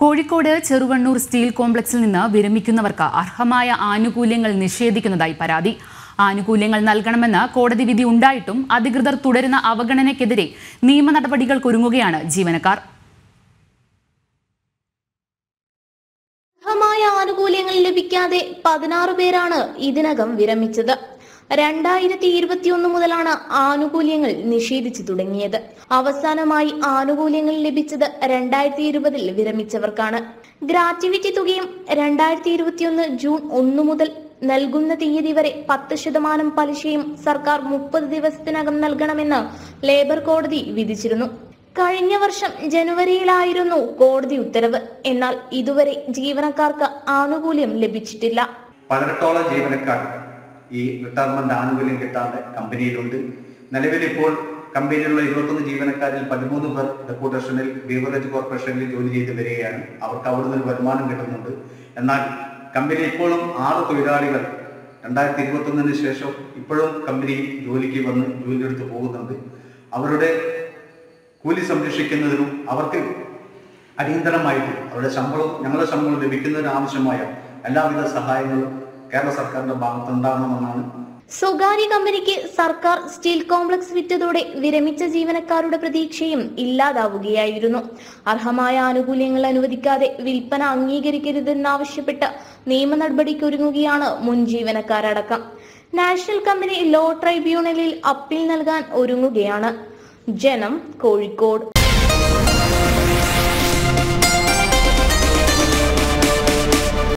Kozhikode Cheruvannur steel കോംപ്ലക്സിൽ നിന്ന് വിരമിക്കുന്നവർക്ക് അർഹമായ ആനുകൂല്യങ്ങൾ നിഷേധിക്കുന്നതായി പരാതി ആനുകൂല്യങ്ങൾ നൽകണമെന്ന് കോടതി വിധി ഉണ്ടായിട്ടും അധികൃതർ തുടരുന്ന അവഗണനയ്ക്കെതിരെ നിയമ നടപടികൾക്കൊരുങ്ങുകയാണ് ജീവനക്കാർ അർഹമായ ആനുകൂല്യങ്ങൾ ലഭിക്കാതെ പതിനാറ് പേരാണ് ഇതിനകം വിരമിച്ചത് രണ്ടായിരത്തി ഇരുപത്തിയൊന്ന് മുതലാണ് ആനുകൂല്യങ്ങൾ നിഷേധിച്ചു തുടങ്ങിയത് അവസാനമായി ആനുകൂല്യങ്ങൾ ലഭിച്ചത് രണ്ടായിരത്തി ഇരുപതിൽ വിരമിച്ചവർക്കാണ് ഗ്രാറ്റുവിറ്റി തുകയും രണ്ടായിരത്തി ഇരുപത്തിയൊന്ന് ജൂൺ ഒന്ന് മുതൽ നൽകുന്ന തീയതി വരെ പത്ത് ശതമാനം പലിശയും സർക്കാർ മുപ്പത് ദിവസത്തിനകം നൽകണമെന്ന് ലേബർ കോടതി വിധിച്ചിരുന്നു കഴിഞ്ഞ വർഷം ജനുവരിയിലായിരുന്നു കോടതി ഉത്തരവ് എന്നാൽ ഇതുവരെ ജീവനക്കാർക്ക് ആനുകൂല്യം ലഭിച്ചിട്ടില്ല പതിനെട്ടോളം ജീവനക്കാർ ഈ റിട്ടയർമെന്റ് ആനുകൂല്യം കിട്ടാതെ കമ്പനിയിലുണ്ട് നിലവിൽ ഇപ്പോൾ കമ്പനിയിലുള്ള ഇരുപത്തൊന്ന് ജീവനക്കാരിൽ പതിമൂന്ന് പേർ ഡെപ്യൂട്ടേഷനിൽ ബീവറേജ് കോർപ്പറേഷനിൽ ജോലി ചെയ്ത് വരികയാണ് അവർക്ക് അവിടുന്ന് ഒരു വരുമാനം കിട്ടുന്നുണ്ട് എന്നാൽ കമ്പനി ഇപ്പോഴും ആറ് തൊഴിലാളികൾ രണ്ടായിരത്തി ഇരുപത്തൊന്നിന് ശേഷം ഇപ്പോഴും കമ്പനിയിൽ ജോലിക്ക് വന്ന് ജോലിയെടുത്ത് പോകുന്നുണ്ട് അവരുടെ കൂലി സംരക്ഷിക്കുന്നതിനും അവർക്ക് അടിയന്തരമായിട്ട് അവരുടെ ശമ്പളം ഞങ്ങളുടെ ശമ്പളം ലഭിക്കുന്നതിന് ആവശ്യമായ എല്ലാവിധ സഹായങ്ങളും കേരള സർക്കാരിന്റെ ഭാഗത്ത് ഉണ്ടാകണമെന്നാണ് സ്വകാര്യ കമ്പനിക്ക് സർക്കാർ സ്റ്റീൽ കോംപ്ലക്സ് വിറ്റതോടെ വിരമിച്ച ജീവനക്കാരുടെ പ്രതീക്ഷയും ഇല്ലാതാവുകയായിരുന്നു അർഹമായ ആനുകൂല്യങ്ങൾ അനുവദിക്കാതെ വിൽപ്പന അംഗീകരിക്കരുതെന്നാവശ്യപ്പെട്ട് നിയമ നടപടിക്കൊരുങ്ങുകയാണ് മുൻ ജീവനക്കാരടക്കം നാഷണൽ കമ്പനി ലോ ട്രൈബ്യൂണലിൽ അപ്പീൽ നൽകാൻ ഒരുങ്ങുകയാണ് ജനം കോഴിക്കോട്